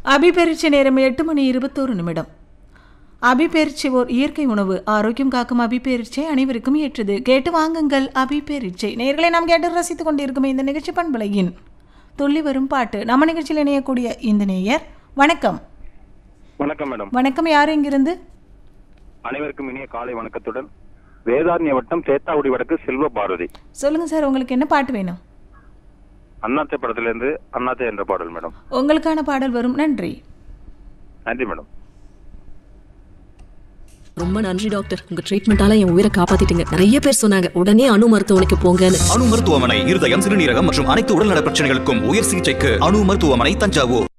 அபிபெரிச்ச நேரம் எட்டு மணி இருபத்தோரு நிமிடம் அபிபெரிச்சி ஓர் இயற்கை உணவு ஆரோக்கியம் காக்கும் அபிபெரிச்சை அனைவருக்கும் ஏற்றது கேட்டு வாங்குங்கள் அபிபெரிச்சை நேர்களை நாம் கேட்டு ரசித்துக் கொண்டிருக்கும் இந்த நிகழ்ச்சி பண்பலையின் துள்ளி வரும் பாட்டு நம்ம நிகழ்ச்சியில் இணையக்கூடிய இந்த நேயர் வணக்கம் வணக்கம் மேடம் வணக்கம் யார் இங்கிருந்து அனைவருக்கும் இனிய காலை வணக்கத்துடன் வேதாரண்ய வட்டம் சேத்தாக்குடி வடக்கு செல்வ பாரதி சொல்லுங்க சார் உங்களுக்கு என்ன பாட்டு வேணும் அண்ணாத்தை படத்திலிருந்து அண்ணாத்தை என்ற பாடல் மேடம் உங்களுக்கான பாடல் வரும் நன்றி நன்றி மேடம் ரொம்ப நன்றி டாக்டர் உங்க ட்ரீட்மெண்டால என் உயிரை காப்பாத்திட்டீங்க நிறைய பேர் சொன்னாங்க உடனே அணு மருத்துவமனைக்கு போங்கன்னு அணு மருத்துவமனை இருதயம் சிறுநீரகம் மற்றும் அனைத்து உடல்நல பிரச்சனைகளுக்கும் உயர் சிகிச்சைக்கு அணு மருத்துவமனை தஞ்சாவூர்